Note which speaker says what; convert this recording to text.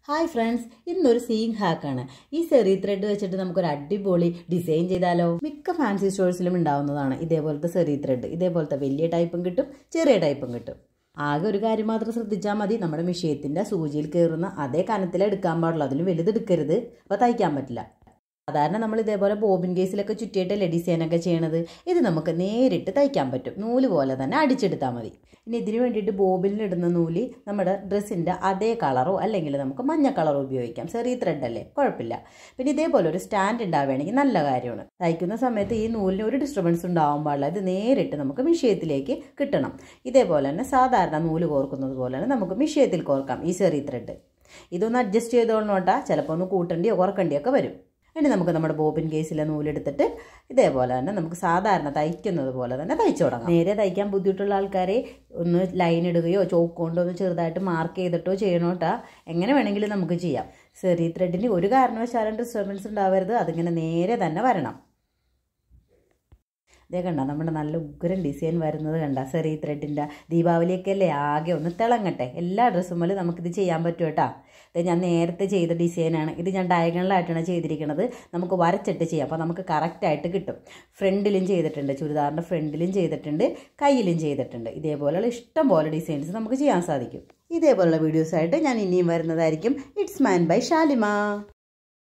Speaker 1: hi friends ഇന്നൊരു സീയിങ് ഹാക്കാണ് ഈ സെറി ത്രെഡ് വെച്ചിട്ട് നമുക്കൊരു അടിപൊളി ഡിസൈൻ ചെയ്താലോ മിക്ക ഫാൻസി സ്റ്റോഴ്സിലും ഉണ്ടാവുന്നതാണ് ഇതേപോലത്തെ സെറി ത്രെഡ് ഇതേപോലത്തെ വലിയ ടൈപ്പും കിട്ടും ചെറിയ ടൈപ്പും കിട്ടും ആകെ ഒരു കാര്യം മാത്രം ശ്രദ്ധിച്ചാൽ മതി നമ്മുടെ മിഷയത്തിൻ്റെ സൂചിയിൽ കയറുന്ന അതേ കനത്തിൽ എടുക്കാൻ പാടുള്ളൂ അതിലും വലുതെടുക്കരുത് അപ്പോൾ തയ്ക്കാൻ പറ്റില്ല സാധാരണ നമ്മൾ ഇതേപോലെ ബോബിൻ കേസിലൊക്കെ ചുറ്റിയിട്ടല്ലേ ഡിസൈനൊക്കെ ചെയ്യണത് ഇത് നമുക്ക് നേരിട്ട് തയ്ക്കാൻ പറ്റും നൂല് പോലെ തന്നെ അടിച്ചെടുത്താൽ മതി ഇനി ഇതിന് വേണ്ടിയിട്ട് ബോബിനിലിടുന്ന നൂല് നമ്മുടെ ഡ്രസ്സിൻ്റെ അതേ കളറോ അല്ലെങ്കിൽ നമുക്ക് മഞ്ഞ കളറോ ഉപയോഗിക്കാം ചെറിയ ത്രെഡ് അല്ലേ കുഴപ്പമില്ല പിന്നെ ഇതേപോലെ ഒരു സ്റ്റാൻഡ് ഉണ്ടാവുകയാണെങ്കിൽ നല്ല കാര്യമാണ് തയ്ക്കുന്ന സമയത്ത് ഈ നൂലിന് ഒരു ഡിസ്റ്റർബൻസ് ഉണ്ടാവാൻ പാടില്ല ഇത് നേരിട്ട് നമുക്ക് മിഷയത്തിലേക്ക് കിട്ടണം ഇതേപോലെ തന്നെ സാധാരണ നൂല് കോർക്കുന്നത് പോലെ തന്നെ നമുക്ക് മിഷയത്തിൽ കോർക്കാം ഈ ചെറിയ ത്രെഡ് ഇതൊന്ന് അഡ്ജസ്റ്റ് ചെയ്തോളണോട്ടാ ചിലപ്പോൾ ഒന്ന് കൂട്ടണ്ടിയോ കുറക്കണ്ടിയോ ഒക്കെ വരും ഇനി നമുക്ക് നമ്മുടെ ബോബിൻ കേസിലെ നൂലെടുത്തിട്ട് ഇതേപോലെ തന്നെ നമുക്ക് സാധാരണ തയ്ക്കുന്നത് പോലെ തന്നെ തയ്ച്ചു തുടങ്ങാം നേരെ തയ്ക്കാൻ ബുദ്ധിമുട്ടുള്ള ആൾക്കാരെ ഒന്ന് ലൈൻ ഇടുകയോ ചോക്ക് കൊണ്ടോ ഒന്ന് ചെറുതായിട്ട് മാർക്ക് ചെയ്തിട്ടോ ചെയ്യണോട്ടാ എങ്ങനെ വേണമെങ്കിലും നമുക്ക് ചെയ്യാം സെറി ത്രെഡിന് ഒരു കാരണവശാലും ഡിസ്റ്റർബൻസ് ഉണ്ടാവരുത് അതിങ്ങനെ നേരെ തന്നെ വരണം ഇതേ കണ്ട നമ്മുടെ നല്ല ഉഗ്രൻ ഡിസൈൻ വരുന്നത് കണ്ട സെറി ത്രെഡിൻ്റെ ദീപാവലിയൊക്കെ അല്ലേ ആകെ ഒന്ന് തിളങ്ങട്ടെ എല്ലാ ഡ്രസ്സും പോലെ നമുക്കിത് ചെയ്യാൻ പറ്റും കേട്ടോ ഇത് ഞാൻ നേരത്തെ ചെയ്ത ഡിസൈനാണ് ഇത് ഞാൻ ഡയഗണലായിട്ടാണ് ചെയ്തിരിക്കുന്നത് നമുക്ക് വരച്ചിട്ട് ചെയ്യാം അപ്പോൾ നമുക്ക് കറക്റ്റായിട്ട് കിട്ടും ഫ്രണ്ടിലും ചെയ്തിട്ടുണ്ട് ചുരിദാറിൻ്റെ ഫ്രണ്ടിലും ചെയ്തിട്ടുണ്ട് കയ്യിലും ചെയ്തിട്ടുണ്ട് ഇതേപോലെയുള്ള ഇഷ്ടം പോലെ ഡിസൈൻസ് നമുക്ക് ചെയ്യാൻ സാധിക്കും ഇതേപോലുള്ള വീഡിയോസായിട്ട് ഞാൻ ഇനിയും വരുന്നതായിരിക്കും ഇറ്റ്സ് മാൻ ബൈ ഷാലിമ